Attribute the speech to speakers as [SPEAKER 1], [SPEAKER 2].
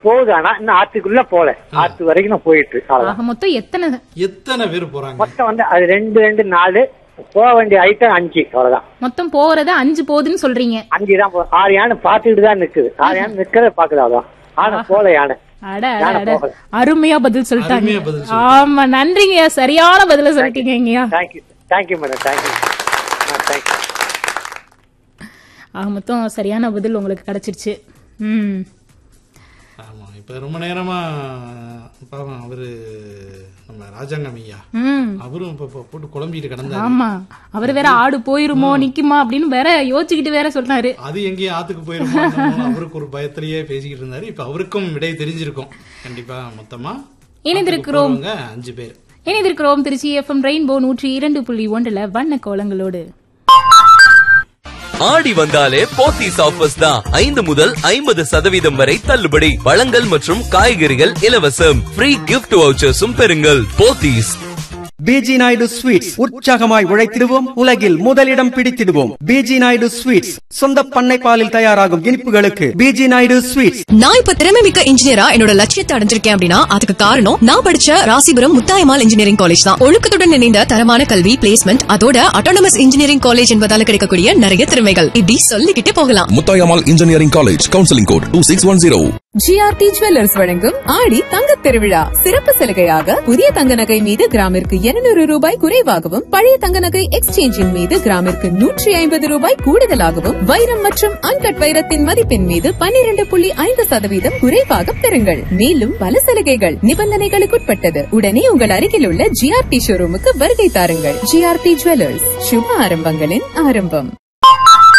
[SPEAKER 1] போகுது ஆனா இன்னும் ஆத்துக்குள்ள போல ஆத்து வரைக்கும் நான் போயிட்டு இருக்கு. அவ்வளவுதான்
[SPEAKER 2] ஆக மொத்தம் எத்தனை
[SPEAKER 3] எத்தனை பேர் போறாங்க
[SPEAKER 1] மொத்தம் வந்து அது ரெண்டு ரெண்டு நாலு போக வேண்டிய ஐட்டம் அஞ்சு அவ்வளவுதான்
[SPEAKER 2] மொத்தம் போறது அஞ்சு போகுதுன்னு சொல்றீங்க
[SPEAKER 1] அஞ்சு தான் போ- ஆறு யானை பாத்துக்கிட்டு தான் நிக்குது ஆறு யானை நிக்கிறத பாக்குது அவ்வளவுதான் ஆனா போல யானை
[SPEAKER 2] அட அட,
[SPEAKER 1] யானை
[SPEAKER 2] அட
[SPEAKER 1] போகல.
[SPEAKER 2] அருமையா பதில் சொல்லிட்டாங்க
[SPEAKER 3] அருமையா பதில்
[SPEAKER 2] ஆமா நன்றிங்கய்யா சரியான பதில சொல்லிட்டீங்கய்யா
[SPEAKER 1] thank you thank you madam thank you thank you
[SPEAKER 2] ஆக மொத்தம் சரியான பதில் உங்களுக்கு கிடைச்சிருச்சு ம்
[SPEAKER 3] ஆமா இப்ப ரொம்ப நேரமா பாவம் அவரு நம்ம ராஜாங்கம் ஐயா
[SPEAKER 2] ம்
[SPEAKER 3] அவரும் இப்ப இப்ப போட்டு குழம்பிட்டு கிடந்தாரு
[SPEAKER 2] ஆமா அவர் வேற ஆடு போயிருமோ நிக்குமா அப்படின்னு வேற யோசிச்சுக்கிட்டு வேற சொன்னாரு
[SPEAKER 3] அது எங்கேயும் ஆத்துக்கு போயிருமோ என்னமோ அவருக்கு ஒரு பயத்திலேயே பேசிக்கிட்டு இருந்தாரு இப்ப அவருக்கும் விடை தெரிஞ்சிருக்கும் கண்டிப்பா மொத்தமா
[SPEAKER 2] இணைந்திருக்கிறோம்.
[SPEAKER 3] ஆத்துக்கு போறவங்க அஞ்சு பேர்
[SPEAKER 2] இணைந்திருக்கிறோம் திருச்சி எஃப்எம் ரெயின்போ நூற்றி இரண்டு புள்ளி ஒன்றுல வண்ண கோலங்களோடு
[SPEAKER 4] ஆடி வந்தாலே போத்தீஸ் ஆஃபர்ஸ் தான் ஐந்து முதல் ஐம்பது சதவீதம் வரை தள்ளுபடி பழங்கள் மற்றும் காய்கறிகள் இலவசம் ஃப்ரீ கிஃப்ட் வவுச்சர்ஸும் பெறுங்கள் போத்தீஸ்
[SPEAKER 5] பிஜி நாயுடு ஸ்வீட்ஸ் உற்சாகமாய் உழைத்திடுவோம் உலகில் முதலிடம் பிடித்திடுவோம் பிஜி நாயுடு ஸ்வீட்ஸ் சொந்த பண்ணை பாலில் தயாராகும் இனிப்புகளுக்கு பிஜி நாயுடு ஸ்வீட்ஸ்
[SPEAKER 6] நான் இப்ப திறமை மிக்க இன்ஜினியரா என்னோட லட்சியத்தை அடைஞ்சிருக்கேன் அப்படின்னா அதுக்கு காரணம் நான் படிச்ச ராசிபுரம் முத்தாயமால் இன்ஜினியரிங் காலேஜ் தான் ஒழுக்கத்துடன் இணைந்த தரமான கல்வி பிளேஸ்மெண்ட் அதோட அட்டானமஸ் இன்ஜினியரிங் காலேஜ் என்பதால கிடைக்கக்கூடிய நிறைய திறமைகள் இப்படி சொல்லிக்கிட்டே போகலாம்
[SPEAKER 7] Muthayammal engineering college counselling code two six one zero
[SPEAKER 8] GRT jewellers வழங்கும் ஆடி தங்கத் திருவிழா சிறப்பு சலுகையாக புதிய தங்க நகை மீது கிராமிற்கு 200 ரூபாய் குறைவாகவும் பழைய தங்க நகை எக்ஸ்சேஞ்சின் மீது கிராமிற்கு நூற்றி ஐம்பது ரூபாய் கூடுதலாகவும் வைரம் மற்றும் அன்கட் வைரத்தின் மதிப்பின் மீது 12.5% புள்ளி ஐந்து சதவீதம் குறைவாக பெறுங்கள் மேலும் பல சலுகைகள் நிபந்தனைகளுக்குட்பட்டது உடனே உங்கள் அருகில் உள்ள ஜிஆர்டி ஷோரூமுக்கு வருகை தாருங்கள் ஜிஆர்டி ஜுவல்லர்ஸ் சுப ஆரம்பங்களின் ஆரம்பம்